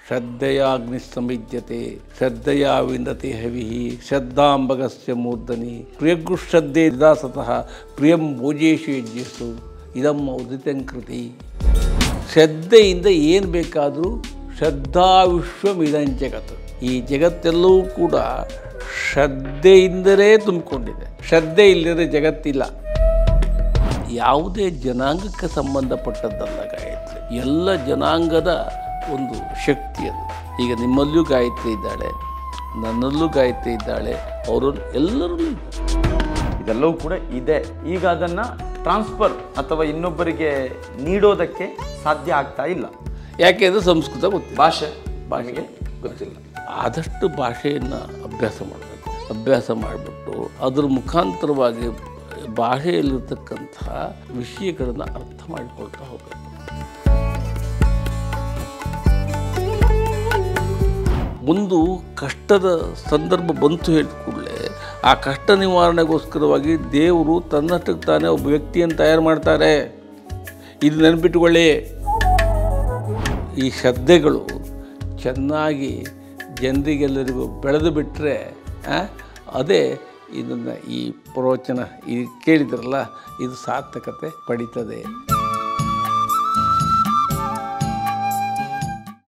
ಶ್ರದ್ಧೆಯಾಗ್ನಿ ಸಮಿಜ್ಯತೆ ಶ್ರದ್ಧೆಯ ವಿಂದತೆ ಹವಿ ಶ್ರದ್ಧಾಂಬಗಸ್ಯ ಮೂರ್ಧನಿ ಪ್ರಿಯಗು ಶ್ರದ್ಧೆ ದಾಸತಃ ಪ್ರಿಯಂ ಭೋಜೇಶು ಯಜ್ಞಸ್ಸು ಇದಮ್ಮ ಉದಿತಂಕೃತಿ ಶ್ರದ್ಧೆಯಿಂದ ಏನು ಬೇಕಾದರೂ ಶ್ರದ್ಧಾ ವಿಶ್ವಮಿದಂ ಜಗತ್ತು ಈ ಜಗತ್ತೆಲ್ಲವೂ ಕೂಡ ಶ್ರದ್ಧೆಯಿಂದಲೇ ತುಂಬಿಕೊಂಡಿದೆ ಶ್ರದ್ಧೆ ಇಲ್ಲದೆ ಜಗತ್ತಿಲ್ಲ ಯಾವುದೇ ಜನಾಂಗಕ್ಕೆ ಸಂಬಂಧಪಟ್ಟದ್ದಲ್ಲ ಗಾಯತ್ರಿ ಎಲ್ಲ ಜನಾಂಗದ ಒಂದು ಶಕ್ತಿ ಅದು ಈಗ ನಿಮ್ಮಲ್ಲಿಯೂ ಗಾಯತ್ರಿ ಇದ್ದಾಳೆ ನನ್ನಲ್ಲೂ ಗಾಯತ್ರಿ ಇದ್ದಾಳೆ ಅವರಲ್ಲಿ ಎಲ್ಲರಲ್ಲೂ ಇದ್ದಾಳೆ. ಇದೆಲ್ಲವೂ ಕೂಡ ಇದೆ ಈಗ ಅದನ್ನು ಟ್ರಾನ್ಸ್ಫರ್ ಅಥವಾ ಇನ್ನೊಬ್ಬರಿಗೆ ನೀಡೋದಕ್ಕೆ ಸಾಧ್ಯ ಆಗ್ತಾ ಇಲ್ಲ ಯಾಕೆ ಅಂದರೆ ಸಂಸ್ಕೃತ ಗೊತ್ತಿಲ್ಲ ಭಾಷೆ ಭಾಷೆಗೆ ಗೊತ್ತಿಲ್ಲ ಆದಷ್ಟು ಭಾಷೆಯನ್ನು ಅಭ್ಯಾಸ ಮಾಡಬೇಕು ಅಭ್ಯಾಸ ಮಾಡಿಬಿಟ್ಟು ಅದರ ಮುಖಾಂತರವಾಗಿ ಭಾಷೆಯಲ್ಲಿರ್ತಕ್ಕಂತಹ ವಿಷಯಗಳನ್ನು ಅರ್ಥ ಮಾಡಿಕೊಳ್ತಾ ಹೋಗಬೇಕು ಒಂದು ಕಷ್ಟದ ಸಂದರ್ಭ ಬಂತು ಹೇಳಿದ ಕೂಡಲೇ ಆ ಕಷ್ಟ ನಿವಾರಣೆಗೋಸ್ಕರವಾಗಿ ದೇವರು ತನ್ನಷ್ಟಕ್ಕೆ ತಾನೇ ಒಬ್ಬ ವ್ಯಕ್ತಿಯನ್ನು ತಯಾರು ಮಾಡ್ತಾರೆ ಇದು ನೆನಪಿಟ್ಟುಕೊಳ್ಳಿ ಈ ಶ್ರದ್ಧೆಗಳು ಚೆನ್ನಾಗಿ ಜನರಿಗೆಲ್ಲರಿಗೂ ಬೆಳೆದು ಬಿಟ್ಟರೆ ಅದೇ ಇದನ್ನು ಈ ಪ್ರವಚನ ಈ ಕೇಳಿದ್ರಲ್ಲ ಇದು ಸಾರ್ಥಕತೆ ಪಡೀತದೆ